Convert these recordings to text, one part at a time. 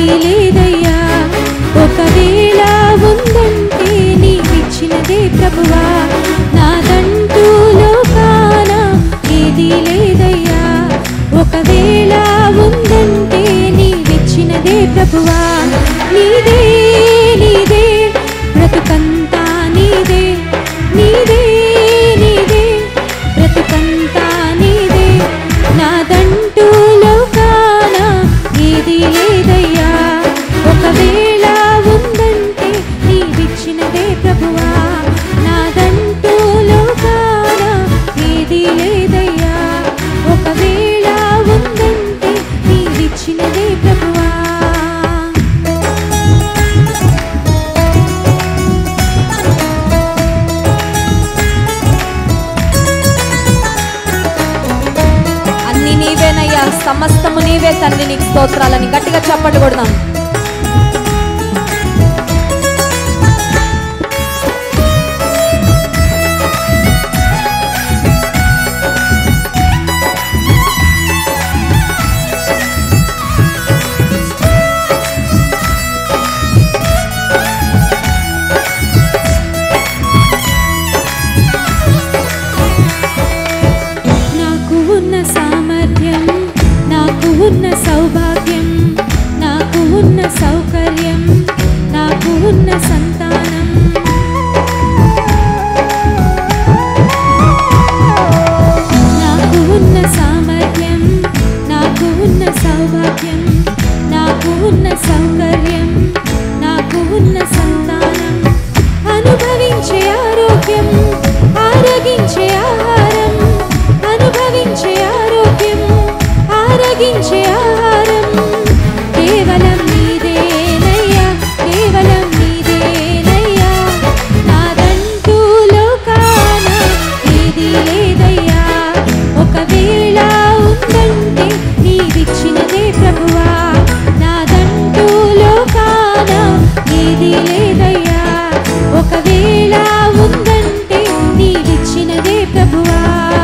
ఏది లేదయ్యా ఒకవేళ ఉందంటే నీవిచ్చినదే ప్రభువా నాదంటూ లోకాన ఏది లేదయ్యా ఒకవేళ ఉందంటే నీవిచ్చినదే ప్రభువా నీదే నీదే బ్రతుకంతా నీదే నీదే నీదే బ్రతుకంతా నీదే నాదంటూ లోకాన ఏది లేదయ్యా ఒకవేళ ఉందంటే నీవిచ్చినదే ప్రభువా నాదంటూ లోకాన ఏది లేదయ్యా ఒకవేళ ఉందంటే నీవిచ్చినదే ప్రభువా అన్ని నీవేనయ్యా సమస్తము నీవే తండ్రి నీకు స్తోత్రాలని గట్టిగా చప్పట్లు కొడదాం నాకు ఉన్న సామర్థ్యం నాకు ఉన్న సౌభాగ్యం నాకు ఉన్న సౌకర్యం నాకు ఉన్న సంతానం నాకు ఉన్న సామర్థ్యం నాకు ఉన్న సౌభాగ్యం నాకు ఉన్న సౌకర్యం నాకు ఉన్న సంతానం అనుభవించే ఆరోగ్యం ఆరగించే ఆహారం అనుభవించే ఆరోగ్యం ఆరగించే ఆహారం కేవలం నీదేనయ్యా కేవలం నీదేనయ్యా నాదంటూ లోకాన ఏది లేదయ్యా ఒకవేళ ఉందంటే నీవిచ్చినదే ప్రభువా నాదంటూ లోకాన ఏది లేదయ్యా ఒకవేళ ఉందంటే నీవిచ్చినదే ప్రభువా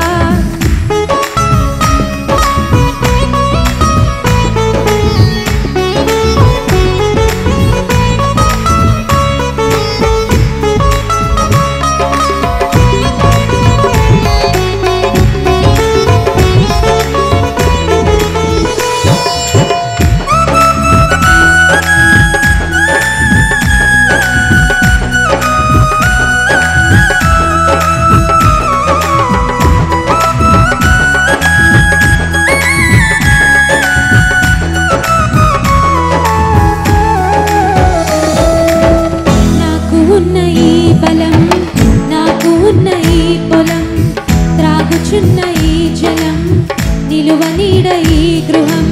నాకు ఉన్న ఈ బలం నాకు ఉన్న ఈ పొలం త్రాగుచున్న ఈ జలం నిలువ నీడ ఈ గృహం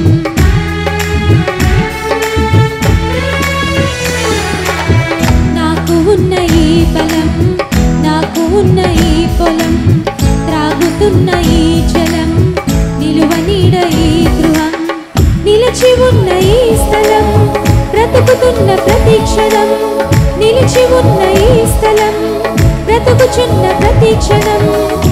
నాకు ఉన్న ఈ బలం నాకు ఉన్న ఈ పొలం త్రాగుతున్న ఈ జలం నిలువ నీడ ఈ గృహం నిలిచి ఉన్న ఈ స్థలం బ్రతుకుతున్న ప్రతి క్షణం నిలిచి ఉన్న ఈ స్థలం బ్రతుకుచున్న ప్రతి క్షణం